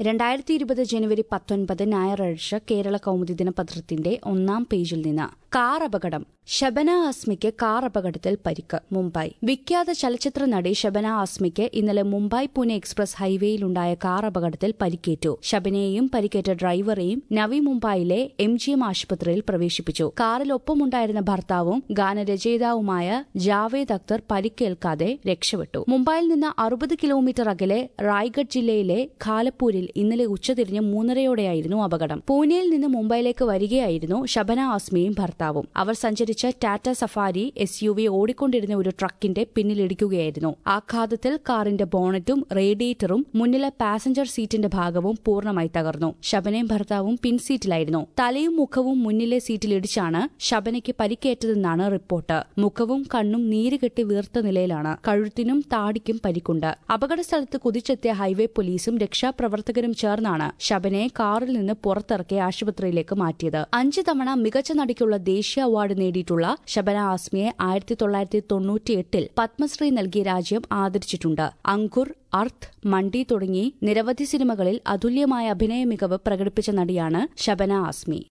രണ്ടായിരത്തി ഇരുപത് ജനുവരി പത്തൊൻപത് ഞായറാഴ്ച കേരള കൗമുദി ദിനപത്രത്തിന്റെ ഒന്നാം പേജിൽ നിന്ന് കാർ അപകടം ഷബന ആസ്മിക്ക് കാർ അപകടത്തിൽ പരിക്ക് മുംബൈ വിഖ്യാത ചലച്ചിത്ര നടി ഷബന ആസ്മിക്ക് ഇന്നലെ മുംബൈ പുനെ എക്സ്പ്രസ് ഹൈവേയിലുണ്ടായ കാർ അപകടത്തിൽ പരിക്കേറ്റു ഷബനയെയും പരിക്കേറ്റ ഡ്രൈവറെയും നവി മുംബൈയിലെ എം ജി എം ആശുപത്രിയിൽ പ്രവേശിപ്പിച്ചു കാറിൽ ഒപ്പമുണ്ടായിരുന്ന ഭർത്താവും ഗാനരചയിതാവുമായ ജാവേദ് അക്തർ പരിക്കേൽക്കാതെ രക്ഷപ്പെട്ടു മുംബൈയിൽ നിന്ന് അറുപത് കിലോമീറ്റർ അകലെ റായ്ഗഡ് ജില്ലയിലെ ഖാലപ്പൂരിൽ ഇന്നലെ ഉച്ചതിരിഞ്ഞ് മൂന്നരയോടെയായിരുന്നു അപകടം പൂനെയിൽ നിന്ന് മുംബൈയിലേക്ക് വരികയായിരുന്നു ഷബന ആസ്മിയും ഭർത്താവും അവർ സഞ്ചരിച്ച Tata safari S U V ഓടിക്കൊണ്ടിരുന്ന ഒരു ട്രക്കിന്റെ പിന്നിലിടിക്കുകയായിരുന്നു ആഘാതത്തിൽ കാറിന്റെ ബോണറ്റും റേഡിയേറ്ററും മുന്നിലെ പാസഞ്ചർ സീറ്റിന്റെ ഭാഗവും പൂർണ്ണമായി തകർന്നു ശബനയും ഭർത്താവും പിൻസീറ്റിലായിരുന്നു തലയും മുഖവും മുന്നിലെ സീറ്റിലിടിച്ചാണ് ശബനയ്ക്ക് പരിക്കേറ്റതെന്നാണ് റിപ്പോർട്ട് മുഖവും കണ്ണും നീരുകെട്ടി വീർത്ത നിലയിലാണ് കഴുത്തിനും താടിക്കും പരിക്കുണ്ട് അപകടസ്ഥലത്ത് കുതിച്ചെത്തിയ ഹൈവേ പോലീസും രക്ഷാപ്രവർത്തകരും ചേർന്നാണ് ശബനയെ കാറിൽ നിന്ന് പുറത്തിറക്കി ആശുപത്രിയിലേക്ക് മാറ്റിയത് അഞ്ച് തവണ മികച്ച നടിക്കുള്ള ദേശീയ അവാർഡ് നേടിയിട്ടുള്ള ശബന ആസ്മിയെ ആയിരത്തി തൊള്ളായിരത്തി തൊണ്ണൂറ്റിയെട്ടിൽ പത്മശ്രീ നൽകി രാജ്യം ആദരിച്ചിട്ടുണ്ട് അങ്കുർ അർത്ത് മണ്ടി തുടങ്ങി നിരവധി സിനിമകളിൽ അതുല്യമായ അഭിനയ മികവ് പ്രകടിപ്പിച്ച നടിയാണ് ശബന ആസ്മി